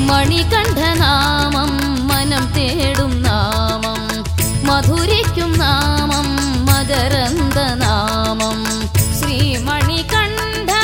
മണികണ്ഠനാമം മനം തേടും നാമം മധുരിക്കും നാമം മകരന്ദ നാമം ശ്രീമണികണ്ഠ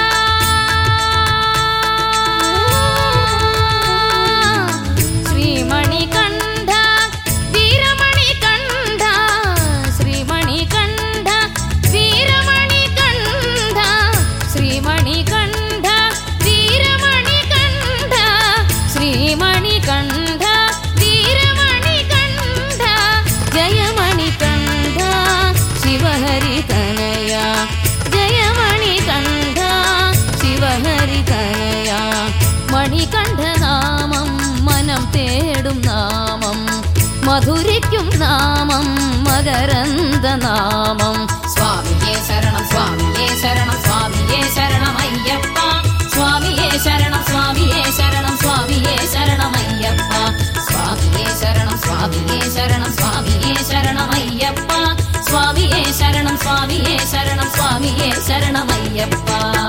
ശ്രീമണികണ്ഠ വീരമണികണ്ഠ ശ്രീമണികണ്ഠ വീരമണികണ്ഠ ശ്രീമണികണ്ഠ വീരമണികണ്ഠ ശ്രീമണികണ്ഠ വീരമണികണ്ഠ ജയമണികണ്ഠ ശിവഹരിതനയ ജയമണികണ്ഠ ശിവഹരിതനയ മണികണ്ഠനാമം മനം തേടും നാമം മധുരിക്കും നാമം മകരന്ദ നാമം സ്വാമിയേ ശരണം സ്വാമിയേ ശരണം സ്വാമിയേ ശരണം അയ്യപ്പ സ്വാമിയേ ശരണം സ്വാമിയേ ശരണം സ്വാമിയേ ശരണം അയ്യപ്പ സ്വാമിയേ ശരണം സ്വാമിയേ ശരണം സ്വാമിയേ ശരണം അയ്യപ്പ സ്വാമിയേ ശരണം സ്വാമിയേ ശരണം സ്വാമിയേ ശരണം അയ്യപ്പ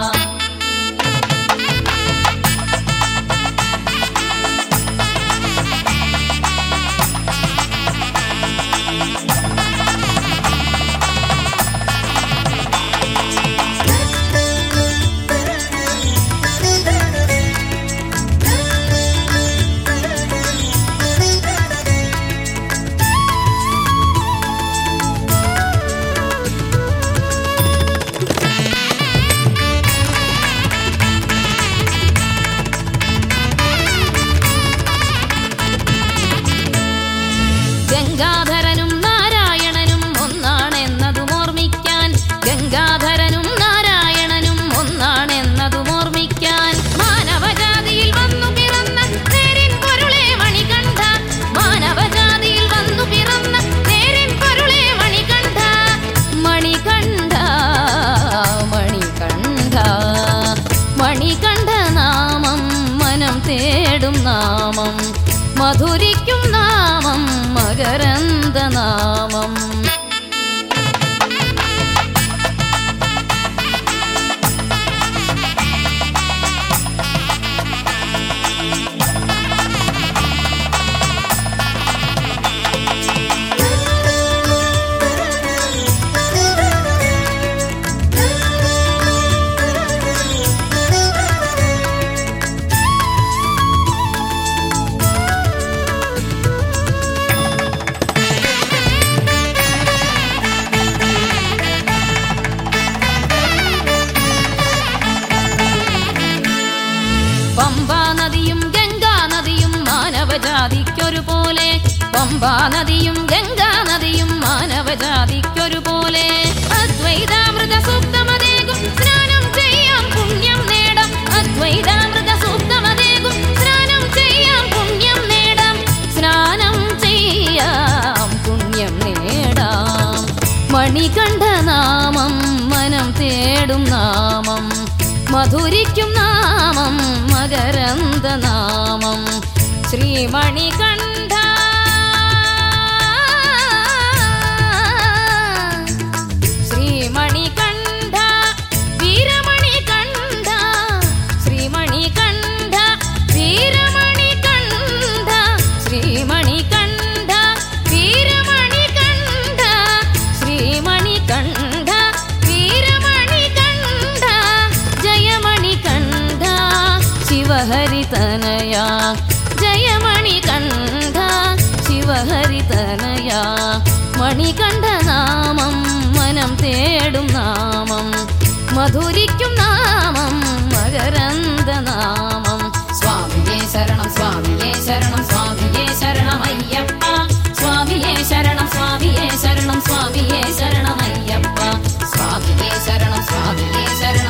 ഗംഗാധരനും നാരായണനും ഒന്നാണെന്നതും ഓർമ്മിക്കാൻ ഗംഗാധരനും നാരായണനും ഒന്നാണെന്നതും ഓർമ്മിക്കാൻ മാനവജാതിയിൽ വന്നു പിറന്ന നേരിൻ പൊരുളെ മണികണ്ഠ മാനവജാതിയിൽ വന്നു പിറന്ന നേരിൻ പൊരുളെ മണികണ്ഠ മണികണ്ഠ മണികണ്ഠ മണികണ്ഠ നാമം മനം തേടും നാമം മധുരിക്കും നാമം മകരന്ദ നാമം പമ്പാ നദിയും ഗംഗാ നദിയും മാനവജാതിക്കൊരുപോലെ പമ്പാ നദിയും ഗംഗാ നദിയും മാനവജാതിക്കൊരുപോലെ അദ്വൈതാമൃത സൂക്തമതേകും സ്നാനം ചെയ്യാം പുണ്യം നേടാം അദ്വൈതാമൃത സൂക്തമതേകും സ്നാനം ചെയ്യാം പുണ്യം നേടാം സ്നാനം ചെയ്യാം പുണ്യം നേടാം മണികണ്ഠ നാമം മനം തേടും നാമം മധുരിക്കും നാമം മകരന്ദ നാമം ശ്രീമണികണ്ഠ ശ്രീമണികണ്ഠ വീരമണികണ്ഠ ശ്രീമണികണ്ഠ വീരമണികണ്ഠ ശ്രീമണികണ്ഠ വീരമണികണ്ഠ ശ്രീമണികണ്ഠ വീരമണികണ്ഠ ജയമണികണ്ഠ ശിവഹരിതനയ ജയമണികണ്ഠ ശിവഹരിതനയ മണികണ്ഠ നാമം മനം തേടും നാമം മധുരിക്കും നാമം മകരന്ദ നാമം സ്വാമിയേ ശരണം സ്വാമിയേ ശരണം സ്വാമിയേ ശരണം അയ്യപ്പ സ്വാമിയേ ശരണം സ്വാമിയേ ശരണം സ്വാമിയേ ശരണം അയ്യപ്പ സ്വാമിയേ ശരണം സ്വാമിയേ ശരണം